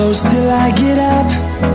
close till I get up.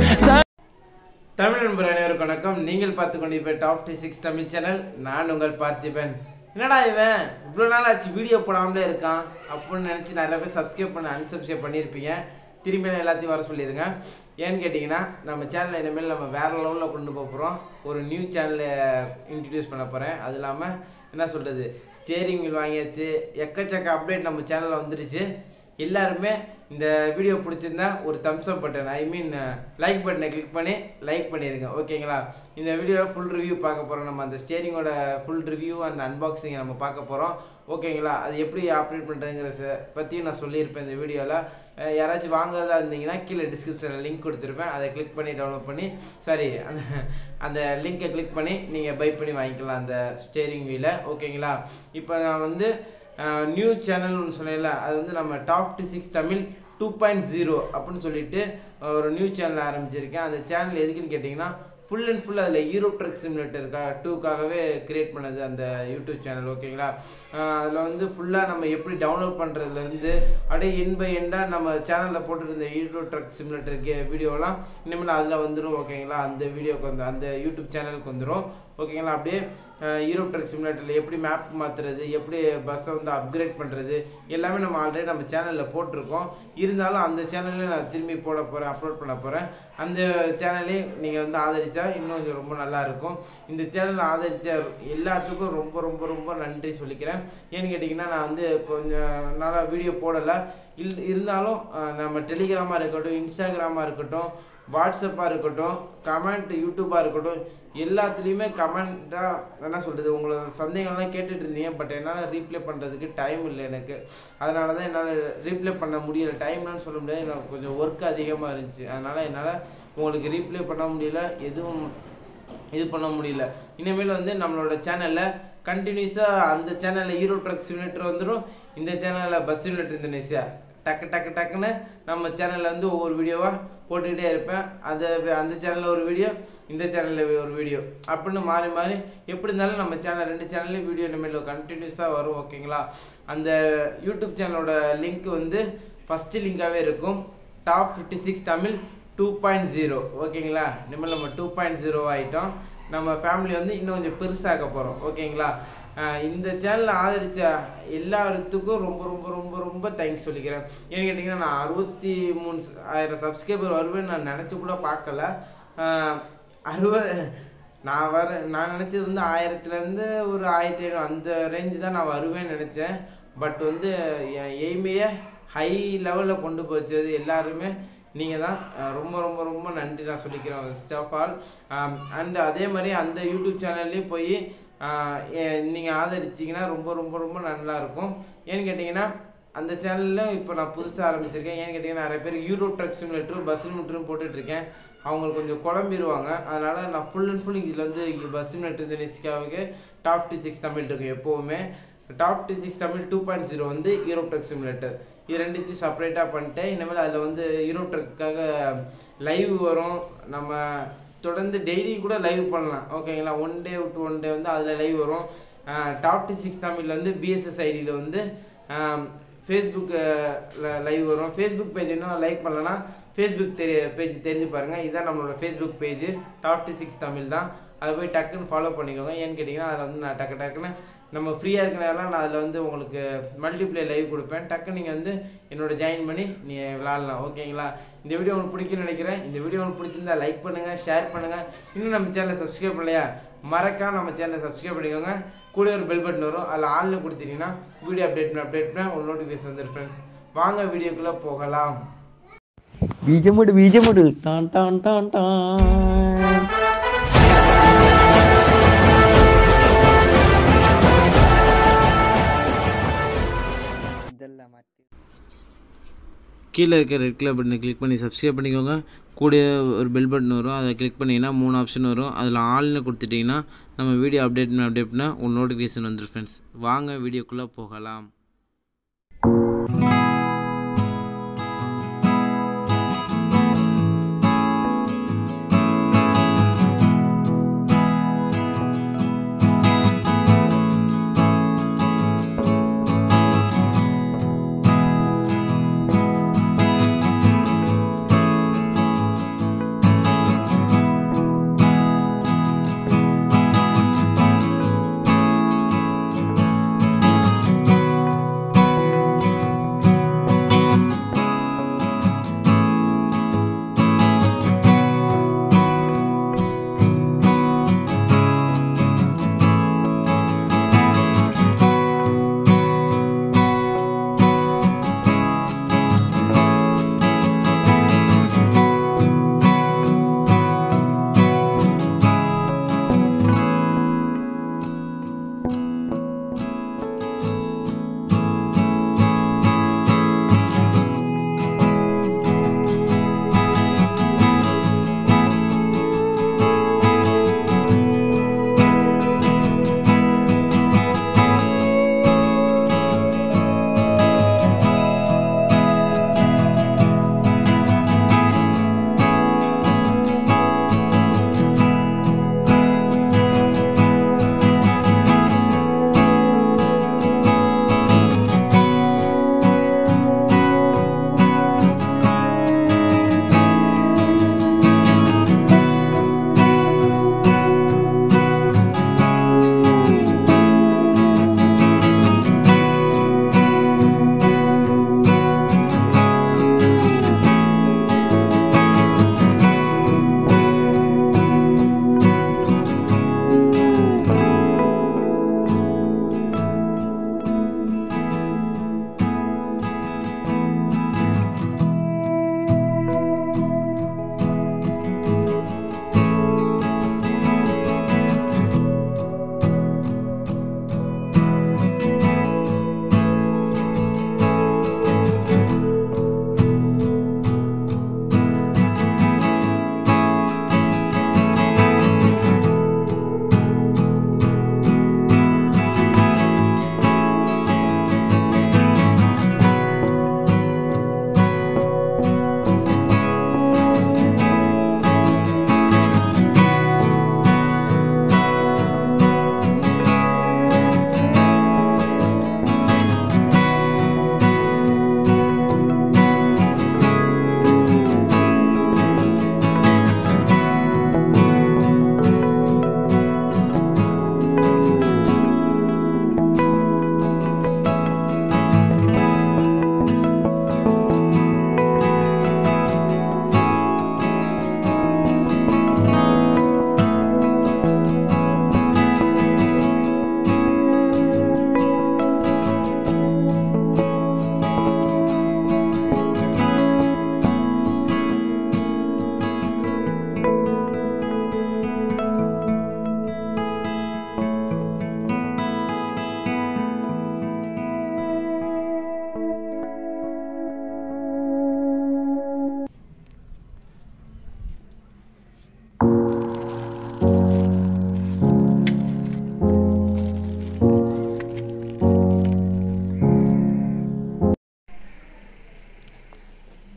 Tamil நண்பர் அனைவருக்கும் வணக்கம் நீங்கள் பார்த்து கொண்டிருப்ப top D six Tamil channel நான் உங்கள் பார்த்திபன் என்னடா இவன் இவ்வளோ நாள் ஆச்சு வீடியோ போடாமலே இருக்கான் அப்படின்னு நினச்சி நிறைய பேர் சப்ஸ்கிரைப் பண்ண அன்சப்ஸ்கிரைப் பண்ணியிருப்பீங்க திரும்பி நான் எல்லாத்தையும் வர சொல்லிடுங்க ஏன்னு கேட்டிங்கன்னா நம்ம சேனலை இனிமேல் நம்ம வேறு லெவலில் கொண்டு போக போகிறோம் ஒரு நியூ சேனலை இன்ட்ரடியூஸ் பண்ண போகிறேன் அது இல்லாமல் என்ன சொல்கிறது ஸ்டேரிங் வீல் வாங்கியாச்சு எக்கச்சக்க அப்டேட் நம்ம சேனலில் வந்துருச்சு எல்லாருமே இந்த வீடியோ பிடிச்சிருந்தா ஒரு thumbs up button I mean like பட்டனை கிளிக் பண்ணி லைக் பண்ணிடுங்க ஓகேங்களா இந்த வீடியோவில் ஃபுல் ரிவ்யூ பார்க்க போகிறோம் நம்ம அந்த ஸ்டேரிங்கோட ஃபுல் ரிவ்யூ அண்ட் அன்பாக்சிங் நம்ம பார்க்க போகிறோம் ஓகேங்களா அது எப்படி ஆப்ரேட் பண்ணுறதுங்கிற பற்றியும் நான் சொல்லியிருப்பேன் இந்த வீடியோவில் யாராச்சும் வாங்குறதா இருந்தீங்கன்னா கீழே டிஸ்கிரிப்ஷனில் லிங்க் கொடுத்துருப்பேன் அதை கிளிக் பண்ணி டவுன்லோட் பண்ணி சாரி அந்த அந்த லிங்கை கிளிக் பண்ணி நீங்கள் பை பண்ணி வாங்கிக்கலாம் அந்த ஸ்டேரிங் வீலை ஓகேங்களா இப்போ நான் வந்து நியூ சேனல் ஒன்று சொன்னேன்ல அது வந்து நம்ம top D six Tamil two point zero அப்படின்னு சொல்லிட்டு ஒரு நியூ சேனல் ஆரம்பிச்சிருக்கேன் அந்த சேனல் எதுக்குன்னு கேட்டிங்கன்னா ஃபுல் அண்ட் ஃபுல் அதில் ஈரோ ட்ரக் சிமுலேட்டருக்கா டூக்காகவே கிரியேட் பண்ணது அந்த யூடியூப் சேனல் ஓகேங்களா அதில் வந்து ஃபுல்லாக நம்ம எப்படி டவுன்லோட் பண்ணுறதுலேருந்து அப்படியே என் பை எண்டாக நம்ம சேனலில் போட்டுருந்த ஈரோ ட்ரக் சிமுலேட்டருக்கு வீடியோலாம் இனிமேல் அதில் வந்துடும் ஓகேங்களா அந்த வீடியோக்கு வந்து அந்த யூடியூப் சேனலுக்கு வந்துடும் ஓகேங்களா அப்படியே ஈரோ ட்ரக் சிமுலேட்டரில் எப்படி மேப் மாற்றுறது எப்படி பஸ்ஸை வந்து அப்கிரேட் பண்ணுறது எல்லாமே நம்ம ஆல்ரெடி நம்ம சேனலில் போட்டிருக்கோம் இருந்தாலும் அந்த சேனல்லே நான் திரும்பி போட போகிறேன் அப்லோட் பண்ண போகிறேன் அந்த சேனலே நீங்கள் வந்து ஆதரித்தா இன்னும் கொஞ்சம் ரொம்ப நல்லா இருக்கும் இந்த சேனல் ஆதரித்த எல்லாத்துக்கும் ரொம்ப ரொம்ப ரொம்ப நன்றி சொல்லிக்கிறேன் ஏன்னு கேட்டிங்கன்னா நான் வந்து கொஞ்சம் நாளாக வீடியோ போடலை இல் இருந்தாலும் நம்ம டெலிகிராமாக இருக்கட்டும் இன்ஸ்டாகிராமாக இருக்கட்டும் வாட்ஸ்அப்பாக இருக்கட்டும் கமெண்ட் யூடியூப்பாக இருக்கட்டும் எல்லாத்துலேயுமே கமெண்ட்டாக என்ன சொல்கிறது உங்களோட சந்தேகம்லாம் கேட்டுட்டு இருந்தீங்க பட் என்னால் ரீப்ளே பண்ணுறதுக்கு டைம் இல்லை எனக்கு அதனால தான் என்னால் ரீப்ளே பண்ண முடியல டைம்லாம் சொல்ல முடியாது எனக்கு கொஞ்சம் ஒர்க் அதிகமாக இருந்துச்சு அதனால் என்னால் உங்களுக்கு ரீப்ளே பண்ண முடியல எதுவும் இது பண்ண முடியல இனிமேல் வந்து நம்மளோட சேனலில் கண்டினியூஸாக அந்த சேனலில் ஹீரோ ட்ரக் சிமுலேட்டர் வந்துடும் இந்த சேனலில் பஸ் சிமுலேட்டர் இந்தோனேசியா டக்கு டக்கு டக்குன்னு நம்ம சேனலில் வந்து ஒவ்வொரு வீடியோவாக போட்டுக்கிட்டே இருப்பேன் அந்த அந்த சேனலில் ஒரு வீடியோ இந்த சேனலில் ஒரு வீடியோ அப்படின்னு மாறி மாறி எப்படி இருந்தாலும் நம்ம சேனல் ரெண்டு சேனல்லையும் வீடியோ இனிமேல் கண்டினியூஸாக வரும் ஓகேங்களா அந்த யூடியூப் சேனலோட லிங்க் வந்து ஃபஸ்ட்டு லிங்காகவே இருக்கும் top fifty six Tamil two point zero ஓகேங்களா இனிமேல் நம்ம டூ பாயிண்ட் ஜீரோ ஆகிட்டோம் நம்ம ஃபேமிலி வந்து இன்னும் கொஞ்சம் பெருசாக்க போகிறோம் ஓகேங்களா இந்த சேனலை ஆதரித்த எல்லாத்துக்கும் ரொம்ப ரொம்ப ரொம்ப ரொம்ப தேங்க்ஸ் சொல்லிக்கிறேன் ஏன்னு கேட்டிங்கன்னா நான் அறுபத்தி மூணு ஆயிரம் சப்ஸ்கிரைபர் வருவேன்னு நான் நினச்சி கூட பார்க்கல அறுபது நான் வர நான் நினச்சது வந்து ஆயிரத்துலேருந்து ஒரு ஆயிரத்தி ஐநூறு அந்த ரேஞ்சு தான் நான் வருவேன்னு நினச்சேன் பட் வந்து என் எய்மையை ஹை லெவலில் கொண்டு போச்சது எல்லாருமே நீங்கள் தான் ரொம்ப ரொம்ப ரொம்ப நன்றி நான் சொல்லிக்கிறேன் ஃபஸ்ட் ஆஃப் ஆல் அண்ட் அதே மாதிரி அந்த யூடியூப் சேனல்லையும் போய் நீங்கள் ஆதரிச்சிங்கன்னா ரொம்ப ரொம்ப ரொம்ப நல்லா இருக்கும் ஏன்னு கேட்டிங்கன்னா அந்த சேனலில் இப்போ நான் புதுசாக ஆரம்பிச்சிருக்கேன் ஏன்னு கேட்டிங்கன்னா நிறைய பேர் யூரோ ட்ரக் சிமுலேட்டரும் பஸ் சிமுலேட்டரும் போட்டுட்ருக்கேன் அவங்களுக்கு கொஞ்சம் குழம்பிடுவாங்க அதனால் நான் ஃபுல் அண்ட் ஃபுல் இதில் வந்து பஸ் சிமுலேட்டர் இந்தோனேசியாவுக்கு டாப் டி சிக்ஸ் தமிழ் இருக்கும் எப்போவுமே top D six Tamil two point zero வந்து ஹீரோ ட்ரக் சிமுலேட்டர் இது ரெண்டுத்தையும் செப்பரேட்டாக பண்ணிட்டு இனிமேல் அதில் வந்து ஹீரோ ட்ரக்குக்காக லைவ் வரும் நம்ம தொடர்ந்து டெய்லியும் கூட லைவ் பண்ணலாம் ஓகேங்களா ஒன் டே விட்டு ஒன் டே வந்து அதில் லைவ் வரும் டாப் டி சிக்ஸ் தமிழில் வந்து பிஎஸ்எஸ் ஐடியில் வந்து ஃபேஸ்புக்கில் லைவ் வரும் ஃபேஸ்புக் பேஜ் இன்னும் லைக் பண்ணலன்னா ஃபேஸ்புக் தெரிய பேஜ் தெரிஞ்சு பாருங்கள் இதுதான் நம்மளோட Facebook page top D six Tamil தான் அதை போய் டக்குன்னு ஃபாலோ பண்ணிக்கோங்க ஏன்னு கேட்டிங்கன்னா அதில் வந்து நான் டக்கு டக்குன்னு நம்ம ஃப்ரீயாக இருக்கிற நேரம் நான் அதில் வந்து உங்களுக்கு மல்டிப்ளே லைவ் கொடுப்பேன் டக்கு நீங்கள் வந்து என்னோட ஜாயின் பண்ணி நீங்கள் விளாட்லாம் ஓகேங்களா இந்த வீடியோ உங்களுக்கு பிடிக்கும்னு நினைக்கிறேன் இந்த வீடியோ உங்களுக்கு பிடிச்சிருந்தா லைக் பண்ணுங்கள் ஷேர் பண்ணுங்கள் இன்னும் நம்ம சேனலை சப்ஸ்கிரைப் பண்ணலையா மறக்காம நம்ம சேனலை சப்ஸ்கிரைப் பண்ணிக்கோங்க கூட ஒரு பெல் பட்டன் வரும் அதில் ஆன்லைன் கொடுத்தீங்கன்னா வீடியோ அப்டேட் பண்ண அப்டேட் பண்ண ஒரு நோட்டிஃபிகேஷன் வந்துடும் ஃப்ரெண்ட்ஸ் வாங்க வீடியோக்குள்ளே போகலாம் ബീജമുട് ബീജമുട് ടാൻ ടാൻ ടാൻ ടാൻ கீழே இருக்க ரெட் கலர் பட்டனை கிளிக் பண்ணி சப்ஸ்கிரைப் பண்ணிக்கோங்க கூட ஒரு பெல் பட்டன் வரும் அதை கிளிக் பண்ணிங்கன்னா மூணு ஆப்ஷன் வரும் அதில் ஆல்னு கொடுத்துட்டிங்கன்னா நம்ம வீடியோ அப்டேட் பண்ண அப்டேட் பண்ணால் ஒரு நோட்டிஃபிகேஷன் வந்துடும் ஃப்ரெண்ட்ஸ் வாங்க வீடியோக்குள்ளே போகலாம்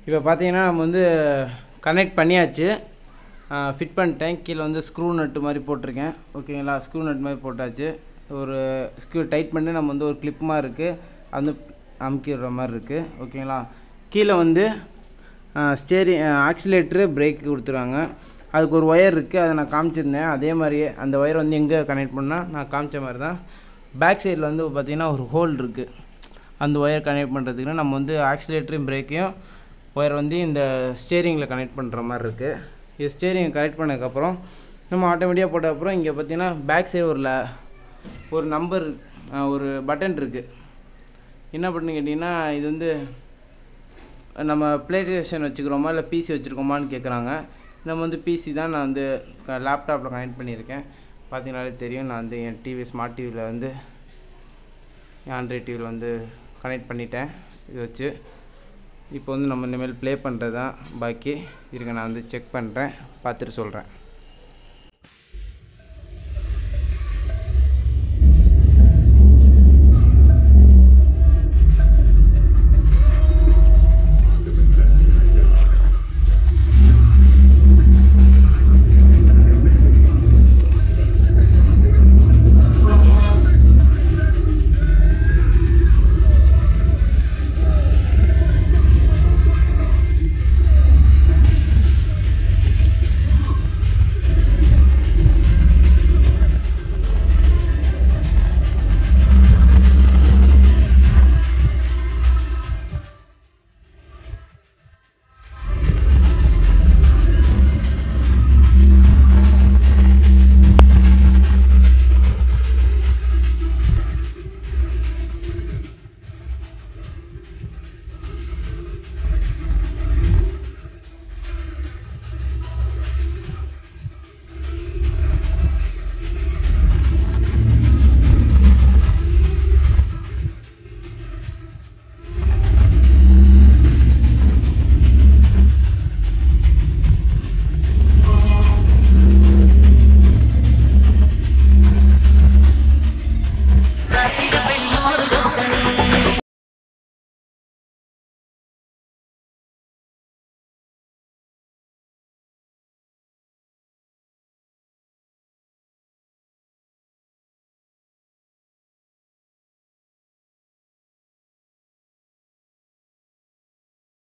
இப்போ பார்த்தீங்கன்னா நம்ம வந்து கனெக்ட் பண்ணியாச்சு ஃபிட் பண்ணிட்டேன் கீழே வந்து ஸ்க்ரூ நட்டு மாதிரி போட்டிருக்கேன் ஓகேங்களா ஸ்க்ரூ நட் மாதிரி போட்டாச்சு ஒரு ஸ்க்ரூ டைட் பண்ணி நம்ம வந்து ஒரு கிளிப் மாதிரி இருக்குது அது வந்து அமுக்கிடுற மாதிரி இருக்குது ஓகேங்களா கீழே வந்து ஸ்டேரிங் ஆக்சிலேட்ரு பிரேக் கொடுத்துருவாங்க அதுக்கு ஒரு ஒயர் இருக்குது அதை நான் காமிச்சிருந்தேன் அதே மாதிரியே அந்த ஒயர் வந்து எங்கே கனெக்ட் பண்ணால் நான் காமிச்ச மாதிரி தான் பேக் சைடில் வந்து பார்த்திங்கன்னா ஒரு ஹோல் இருக்குது அந்த ஒயர் கனெக்ட் பண்ணுறதுக்கு நம்ம வந்து ஆக்சிலேட்டரையும் பிரேக்கையும் ஒயர் வந்து இந்த ஸ்டேரிங்கில் கனெக்ட் பண்ணுற மாதிரி இருக்குது இது ஸ்டேரிங் கனெக்ட் பண்ணதுக்கப்புறம் நம்ம ஆட்டோமேட்டிக்காக போட்ட அப்புறம் இங்கே பார்த்தீங்கன்னா பேக் சைடு ஒரு ல- ஒரு நம்பர் ஒரு பட்டன் இருக்குது என்ன பட்டன் கேட்டிங்கன்னா இது வந்து நம்ம ப்ளே ஸ்டேஷன் வச்சுக்கிறோமா இல்லை பிசி வச்சுருக்கோமான்னு கேட்குறாங்க நம்ம வந்து பிசி தான் நான் வந்து லேப்டாப்பில் கனெக்ட் பண்ணியிருக்கேன் பார்த்தீங்கனாலே தெரியும் நான் வந்து என் டிவி ஸ்மார்ட் டிவியில் வந்து என் ஆண்ட்ராய்ட் டிவியில் வந்து கனெக்ட் பண்ணிட்டேன் இது வச்சு இப்போ வந்து நம்ம இனிமேல் ப்ளே பண்ணுறது தான் பாக்கி இருங்க நான் வந்து செக் பண்ணுறேன் பார்த்துட்டு சொல்கிறேன்